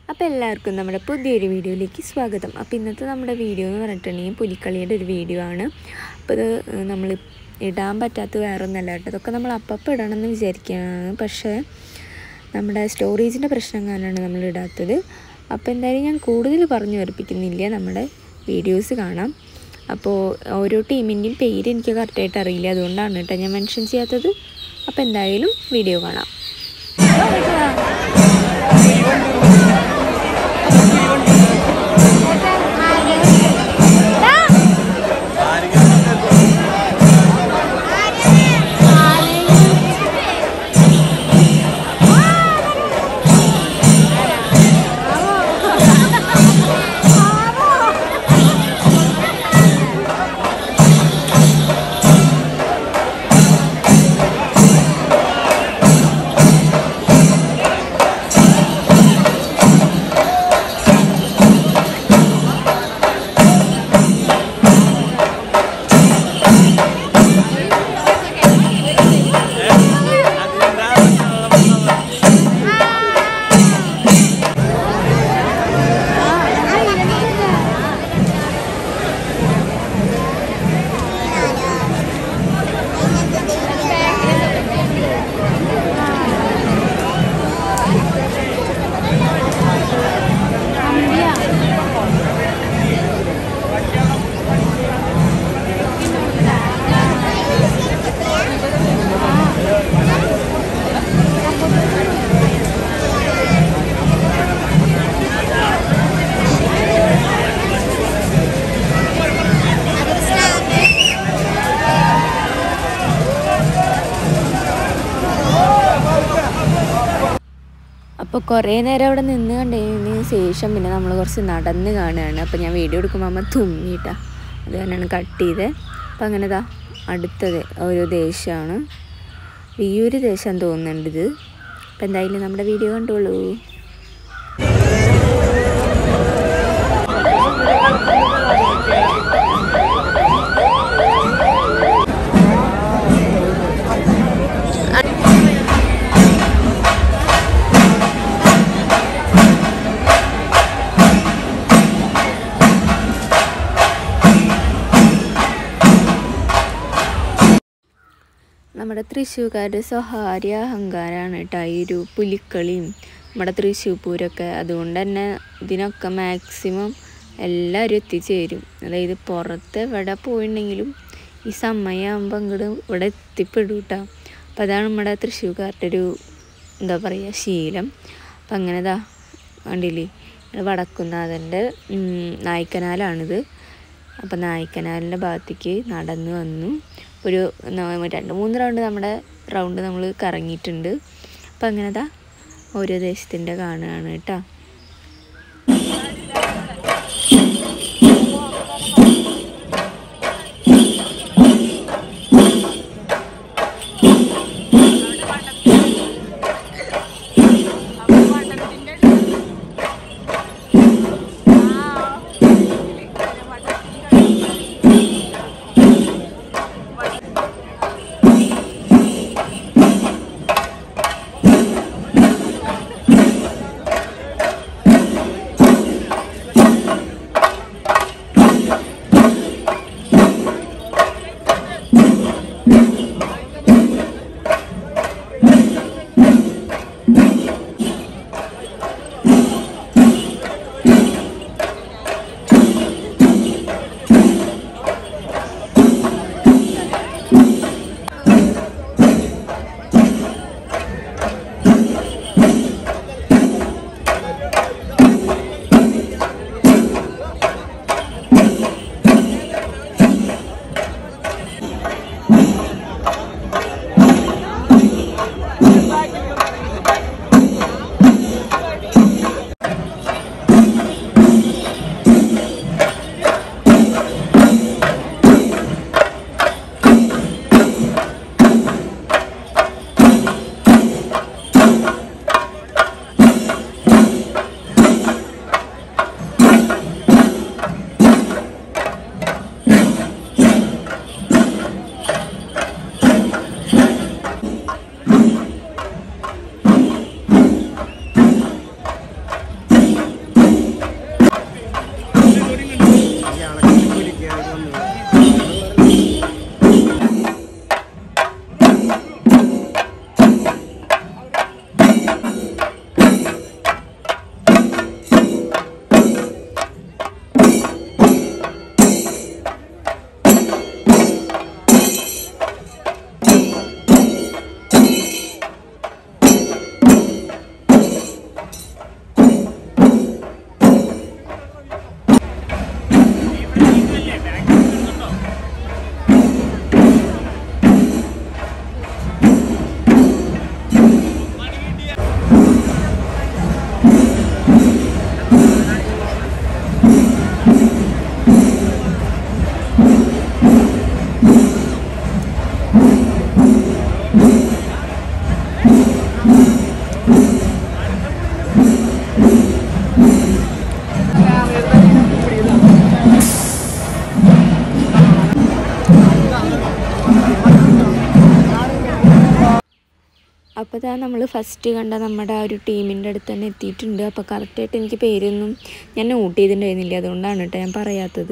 അപ്പോൾ എല്ലാവർക്കും നമ്മുടെ പുതിയൊരു വീഡിയോയിലേക്ക് സ്വാഗതം അപ്പോൾ ഇന്നത്തെ നമ്മുടെ വീഡിയോ എന്ന് പറഞ്ഞിട്ടുണ്ടെങ്കിൽ പുലിക്കളിയുടെ ഒരു വീഡിയോ ആണ് അപ്പോൾ ഇത് നമ്മൾ ഇടാൻ പറ്റാത്ത വേറെ ഒന്നല്ല കേട്ടോ ഇതൊക്കെ നമ്മൾ അപ്പപ്പോൾ ഇടണമെന്ന് വിചാരിക്കുകയാണ് പക്ഷേ നമ്മുടെ സ്റ്റോറേജിൻ്റെ പ്രശ്നം കാരണമാണ് നമ്മൾ ഇടാത്തത് അപ്പോൾ എന്തായാലും ഞാൻ കൂടുതൽ പറഞ്ഞു ഉറപ്പിക്കുന്നില്ല നമ്മുടെ വീഡിയോസ് കാണാം അപ്പോൾ ഓരോ ടീമിൻ്റെയും പേര് എനിക്ക് കറക്റ്റായിട്ട് അറിയില്ല അതുകൊണ്ടാണ് കേട്ടോ ഞാൻ മെൻഷൻ ചെയ്യാത്തത് അപ്പോൾ എന്തായാലും വീഡിയോ കാണാം അപ്പോൾ കുറേ നേരം അവിടെ നിന്ന് കണ്ടതിന് ശേഷം പിന്നെ നമ്മൾ കുറച്ച് നടന്ന് കാണുകയാണ് അപ്പോൾ ഞാൻ വീഡിയോ എടുക്കുമ്പോൾ അമ്മ തുമ്മിയിട്ടാ അത് കാരണമാണ് കട്ട് ചെയ്തത് അപ്പം അങ്ങനെ ഇതാ അടുത്തത് ഒരു ദേശമാണ് വിയൂര് ദേശം തോന്നുന്നുണ്ട് ഇത് അപ്പം എന്തായാലും നമ്മുടെ വീഡിയോ കണ്ടോളൂ നമ്മുടെ തൃശ്ശൂർക്കാരുടെ സ്വകാര്യ അഹങ്കാരമാണ് കേട്ടോ ഈ ഒരു പുലിക്കളിയും നമ്മുടെ തൃശ്ശൂർ പൂരമൊക്കെ അതുകൊണ്ട് തന്നെ ഇതിനൊക്കെ മാക്സിമം എല്ലാവരും എത്തിച്ചേരും അതായത് പുറത്ത് എവിടെ പോയിട്ടുണ്ടെങ്കിലും ഈ സമയമാകുമ്പോൾ അങ്ങോട്ട് ഇവിടെ എത്തിപ്പെടും കേട്ടോ അപ്പോൾ അതാണ് നമ്മുടെ തൃശ്ശൂർക്കാരുടെ ഒരു എന്താ പറയുക ശീലം അപ്പം അങ്ങനെ ഇതാ കണ്ടില്ലേ വടക്കുന്നാഥൻ്റെ നായ്ക്കനാലാണിത് അപ്പം നായ്ക്കനാലിൻ്റെ ഭാഗത്തേക്ക് നടന്നു വന്നു ഒരു രണ്ട് മൂന്ന് റൗണ്ട് നമ്മുടെ റൗണ്ട് നമ്മൾ കറങ്ങിയിട്ടുണ്ട് അപ്പം അങ്ങനെതാ ഓരോ ദേശത്തിൻ്റെ കാണുകയാണ് കേട്ടോ അപ്പോൾ ഇതാ നമ്മൾ ഫസ്റ്റ് കണ്ട നമ്മുടെ ആ ഒരു ടീമിൻ്റെ അടുത്ത് തന്നെ എത്തിയിട്ടുണ്ട് അപ്പോൾ കറക്റ്റായിട്ട് എനിക്ക് പേരൊന്നും ഞാൻ നോട്ട് ചെയ്തിട്ടുണ്ടായിരുന്നില്ല അതുകൊണ്ടാണ് കേട്ടോ ഞാൻ പറയാത്തത്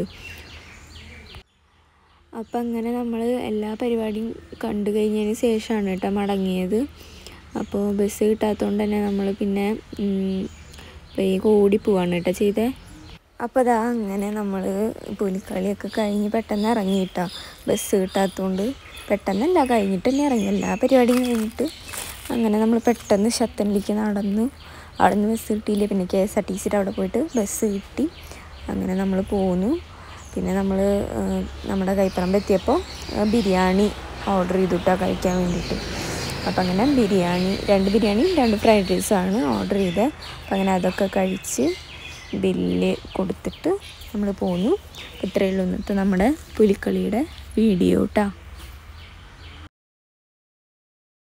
അപ്പം അങ്ങനെ നമ്മൾ എല്ലാ പരിപാടിയും കണ്ടു കഴിഞ്ഞതിന് ശേഷമാണ് കേട്ടോ മടങ്ങിയത് അപ്പോൾ ബസ് കിട്ടാത്തതുകൊണ്ട് തന്നെ നമ്മൾ പിന്നെ ഉം, വേഗം ഓടി പോവാണ് കേട്ടോ ചെയ്തേ അപ്പോൾ അതാ അങ്ങനെ നമ്മൾ പുലിക്കളിയൊക്കെ കഴിഞ്ഞ് പെട്ടെന്ന് ഇറങ്ങിയിട്ടാ ബസ് കിട്ടാത്തതുകൊണ്ട് പെട്ടെന്നല്ല കഴിഞ്ഞിട്ട് തന്നെ ഇറങ്ങി എല്ലാ പരിപാടിയും കഴിഞ്ഞിട്ട് അങ്ങനെ നമ്മൾ പെട്ടെന്ന് ശത്തനിലേക്ക് നടന്നു അവിടെ നിന്ന് ബസ് കിട്ടിയില്ല പിന്നെ കെ എസ് ആർ ടി സിയുടെ അവിടെ പോയിട്ട് ബസ് കിട്ടി അങ്ങനെ നമ്മൾ പോന്നു പിന്നെ നമ്മൾ നമ്മുടെ കൈപ്പറമ്പ് എത്തിയപ്പോൾ ആ, ബിരിയാണി ഓർഡർ ചെയ്തിട്ടാ കഴിക്കാൻ വേണ്ടിയിട്ട് അപ്പം അങ്ങനെ ബിരിയാണി രണ്ട് ബിരിയാണിയും രണ്ട് ഫ്രൈഡ് റൈസുമാണ് ഓർഡർ ചെയ്തത് അപ്പം അങ്ങനെ അതൊക്കെ കഴിച്ച് ബില്ല് കൊടുത്തിട്ട് നമ്മൾ പോന്നു ഇത്രയേ ഉള്ളൂ ഇന്നത്തെ നമ്മുടെ പുലിക്കളിയുടെ വീഡിയോ കേട്ടോ